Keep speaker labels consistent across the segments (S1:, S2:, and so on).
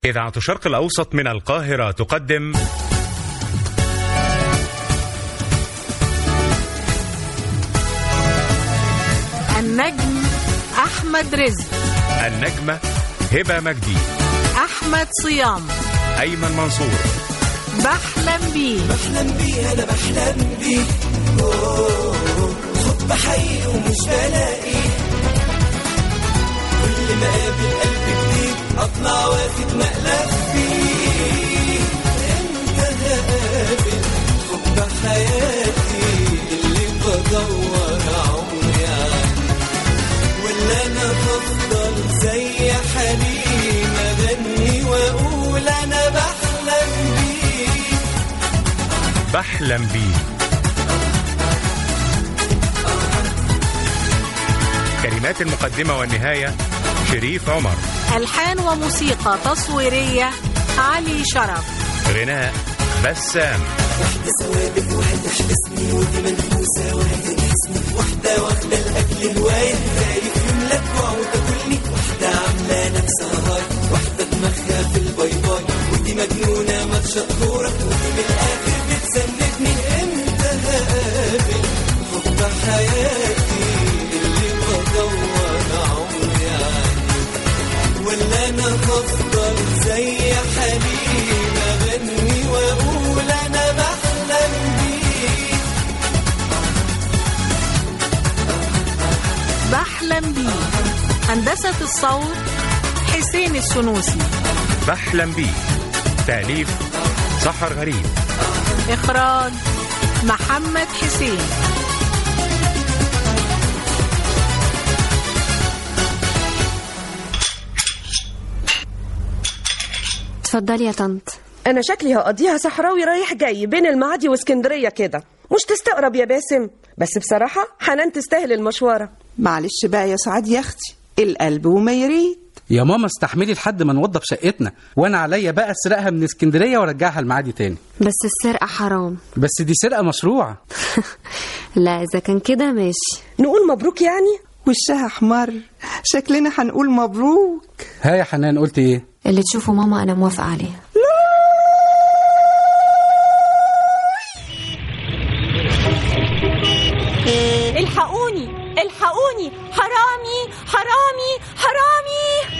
S1: إذاعة الشرق الأوسط من القاهرة تقدم
S2: النجم أحمد رزق
S1: النجمة هبة مجدي
S2: أحمد صيام
S1: أيمن منصور
S2: بحلم بيه
S3: بحلم بيه انا بحلم بيه أوه، حب حي ومش بلاقيه كل ما اقابل قلب جديد اطلع واخد مقلب فيه امتى هقابل حب حياتي اللي بدور عمري عنه ولا انا هفضل زي حليم اغني واقول انا بحلم بيه
S1: بحلم بيه كلمات المقدمة والنهاية شريف عمر
S2: ألحان وموسيقى تصويرية علي شرف
S1: غناء بسام
S3: واحدة ثوابت واحدة حبسني ودي منفوسة واحدة تحسني واحدة واخدة الأكل الوايد خايف يملى جوع وتاكلني واحدة عاملة نفسها هاي واحدة دماغها في الباي باي ودي مجنونة ما تشطورة ودي من الآخر بتسندني امتى هقابل حب حياتي اللي بدور عمري عنه ولا انا هفضل زي حليم اغني واقول انا بحلم بيه
S2: بحلم بيه هندسة الصوت حسين السنوسي
S1: بحلم بيه تأليف سحر غريب
S2: إخراج محمد حسين
S4: اتفضلي يا طنط
S5: انا شكلي هقضيها صحراوي رايح جاي بين المعادي واسكندريه كده مش تستقرب يا باسم بس بصراحه حنان تستاهل المشوره
S6: معلش بقى يا سعاد يا اختي القلب وما يريد
S7: يا ماما استحملي لحد ما نوضب شقتنا وانا عليا بقى اسرقها من اسكندريه وارجعها المعادي تاني
S4: بس السرقة حرام
S7: بس دي سرقه مشروعه
S4: لا إذا كان كده ماشي
S5: نقول مبروك يعني
S6: وشها احمر شكلنا هنقول مبروك
S7: ها يا حنان قلت ايه
S4: اللي تشوفه ماما أنا موافقة عليه
S8: الحقوني الحقوني حرامي حرامي حرامي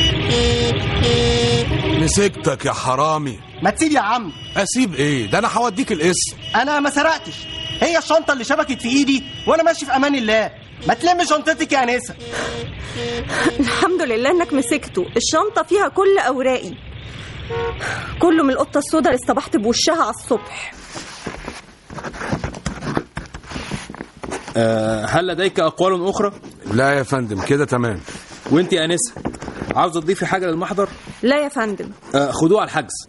S9: مسكتك يا حرامي
S10: ما تسيب يا عم
S9: اسيب ايه ده انا هوديك القسم
S10: انا ما سرقتش هي الشنطه اللي شبكت في ايدي وانا ماشي في امان الله ما تلم شنطتك يا انسه
S8: الحمد لله انك مسكته الشنطه فيها كل اوراقي كله من القطه السوداء اللي اصطبحت بوشها على الصبح
S11: آه، هل لديك أقوال أخرى؟
S9: لا يا فندم كده تمام
S11: وأنت يا أنسة عاوزة تضيفي حاجة للمحضر؟
S8: لا يا فندم
S11: آه، خدوه على الحجز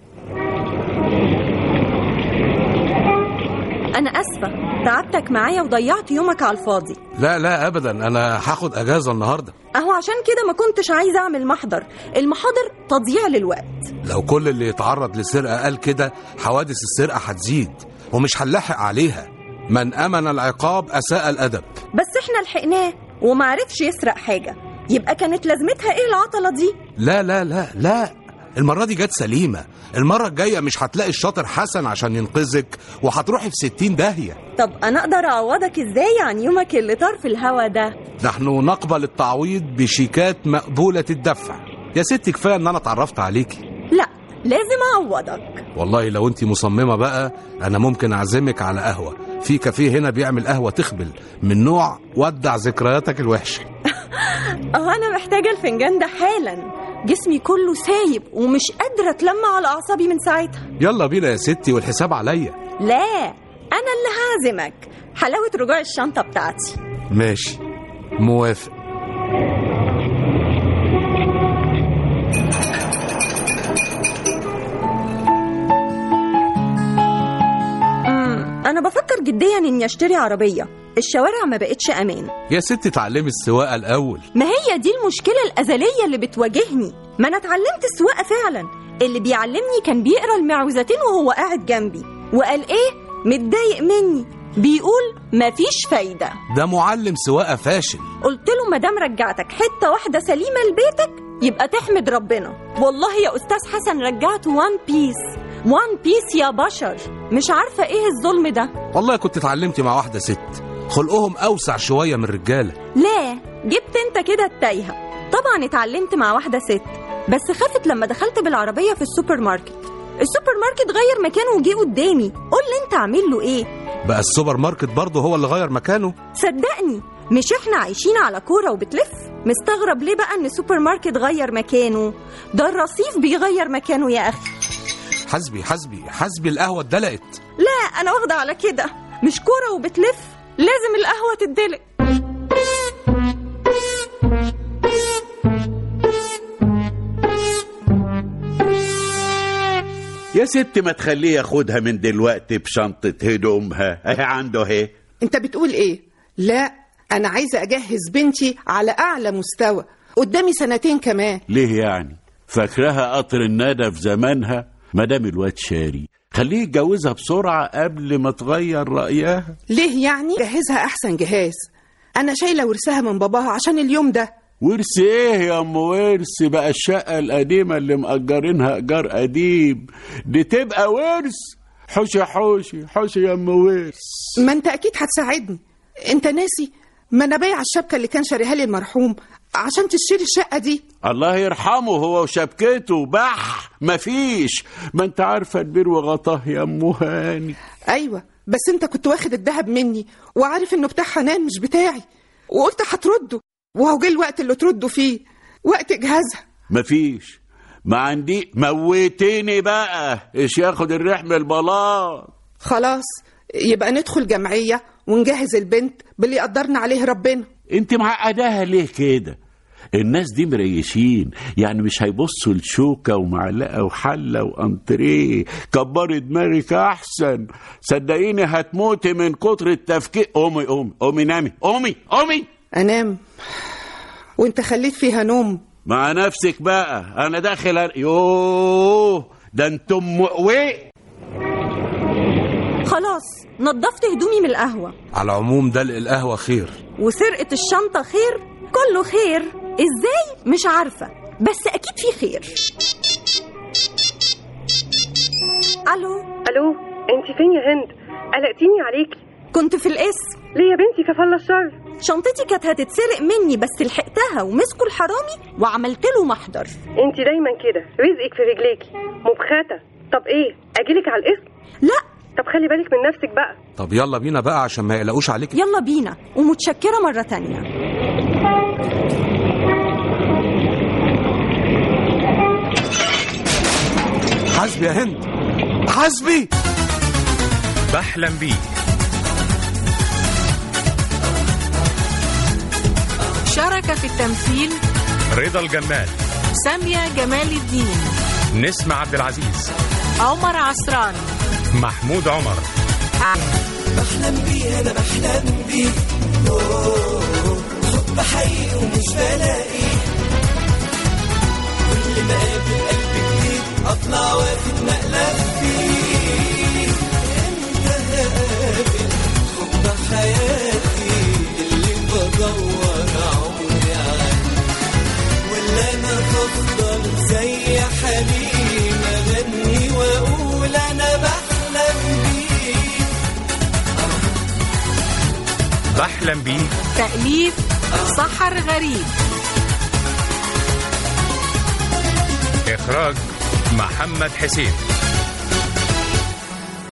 S8: انا اسفه تعبتك معايا وضيعت يومك على الفاضي
S9: لا لا ابدا انا هاخد اجازه النهارده
S8: اهو عشان كده ما كنتش عايزه اعمل محضر المحاضر تضييع للوقت
S9: لو كل اللي يتعرض لسرقه قال كده حوادث السرقه هتزيد ومش هنلحق عليها من امن العقاب اساء الادب
S8: بس احنا لحقناه ومعرفش يسرق حاجه يبقى كانت لازمتها ايه العطله دي
S9: لا لا لا لا المرة دي جت سليمة المرة الجاية مش هتلاقي الشاطر حسن عشان ينقذك وهتروحي في ستين داهية
S8: طب انا اقدر اعوضك ازاي عن يومك اللي طار في الهوا ده
S9: نحن نقبل التعويض بشيكات مقبولة الدفع يا ستي كفاية ان انا اتعرفت عليكي
S8: لا لازم اعوضك
S9: والله لو انت مصممة بقى انا ممكن اعزمك على قهوة في كافيه هنا بيعمل قهوة تخبل من نوع ودع ذكرياتك الوحشة
S8: اهو انا محتاجه الفنجان ده حالا جسمي كله سايب ومش قادره اتلم على اعصابي من ساعتها
S9: يلا بينا يا ستي والحساب عليا
S8: لا انا اللي هعزمك حلاوه رجوع الشنطه بتاعتي
S9: ماشي موافق
S8: امم انا بفكر جديا اني اشتري عربيه الشوارع ما بقتش امان
S9: يا ستي اتعلمي السواقة الاول
S8: ما هي دي المشكله الازليه اللي بتواجهني ما انا اتعلمت السواقه فعلا اللي بيعلمني كان بيقرا المعوذتين وهو قاعد جنبي وقال ايه متضايق مني بيقول مفيش فايده
S9: ده معلم سواقة فاشل
S8: قلت له ما دام رجعتك حته واحده سليمه لبيتك يبقى تحمد ربنا والله يا أستاذ حسن رجعت وان بيس وان بيس يا بشر مش عارفة إيه الظلم ده
S9: والله كنت اتعلمتي مع واحده ست خلقهم اوسع شويه من الرجاله
S8: لا جبت انت كده التايهة طبعا اتعلمت مع واحدة ست بس خافت لما دخلت بالعربية في السوبر ماركت السوبر ماركت غير مكانه وجه قدامي قول لي انت عامل له ايه
S9: بقى السوبر ماركت برضه هو اللي غير مكانه
S8: صدقني مش احنا عايشين على كورة وبتلف مستغرب ليه بقى ان السوبر ماركت غير مكانه ده الرصيف بيغير مكانه يا اخي
S9: حسبي حسبي حسبي القهوه اتدلقت
S8: لا انا واخدة على كده مش كورة وبتلف لازم القهوة تدلق
S12: يا ست ما تخليه ياخدها من دلوقتي بشنطة هدومها اهي عنده اهي
S6: انت بتقول ايه لا انا عايزه اجهز بنتي على اعلى مستوى قدامي سنتين كمان
S12: ليه يعني فاكراها قطر الندى في زمانها مدام الواد شاري خليه يتجوزها بسرعة قبل ما تغير رأيها
S6: ليه يعني جهزها احسن جهاز انا شايله ورثها من باباها عشان اليوم ده
S12: ورث ايه يا ام ورث بقى الشقة القديمة اللي مأجرينها إيجار قديم دي تبقى ورث حوشي حوشي حوشي يا ام ورث
S6: ما انت اكيد هتساعدني انت ناسي ما انا بايع الشبكه اللي كان شاريها لي المرحوم عشان تشتري الشقه دي
S12: الله يرحمه هو وشبكته بح مفيش ما انت عارفة البير وغطاه يا ام هاني
S6: ايوه بس انت كنت واخد الذهب مني وعارف انه بتاع حنان مش بتاعي وقلت هترده وهو جه الوقت اللي ترده فيه وقت اجهازها
S12: مفيش ما عندي موتيني بقى ايش ياخد الريح من البلاط
S6: خلاص يبقى ندخل جمعيه ونجهز البنت باللي قدرنا عليه ربنا
S12: انت معقداها ليه كده الناس دي مريشين يعني مش هيبصوا لشوكة ومعلقة وحلة وانتريه كبري دماغك أحسن صدقيني هتموتي من كتر التفكير قومي قومي قومي نامي قومي قومي
S6: انام وانت خليت فيها نوم
S12: مع نفسك بقى أنا داخل أر- يوه ده انتم مقوي
S8: خلاص نضفت هدومي من القهوة
S9: على العموم دلق القهوه خير
S8: وسرقة الشنطة خير كله خير ازاي مش عارفة بس اكيد في خير الو
S13: الو انت فين يا هند قلقتيني عليكي
S8: كنت في القسم
S13: ليه يا بنتي كفالة الشر
S8: شنطتي كانت هتتسرق مني بس لحقتها ومسكوا الحرامي وعملت له محضر
S13: انت دايما كده رزقك في رجليكي مبخته طب ايه اجيلك على الاسم
S8: لا
S13: طب خلي بالك من نفسك بقى
S9: طب يلا بينا بقى عشان ما يقلقوش عليك
S8: يلا بينا ومتشكرة مرة تانية
S9: حسبي يا هند حسبي
S1: بحلم بيه
S2: شارك في التمثيل
S1: رضا الجمال
S2: سامية جمال الدين
S1: نسمة عبد العزيز
S2: عمر عصران
S1: محمود عمر
S3: بحلم بيه انا بحلم بيه أوه، حب حقيقي ومش بلاقي كل ما اقابل قلب جديد اطلع واخد مقلب فيه امتى هقابل حب حياتي اللي بدور عمري عنه ولا انا هفضل زي حليم اغني واقول انا بحلم بيه
S1: بحلم بيه
S2: تأليف سحر غريب
S1: إخراج محمد حسين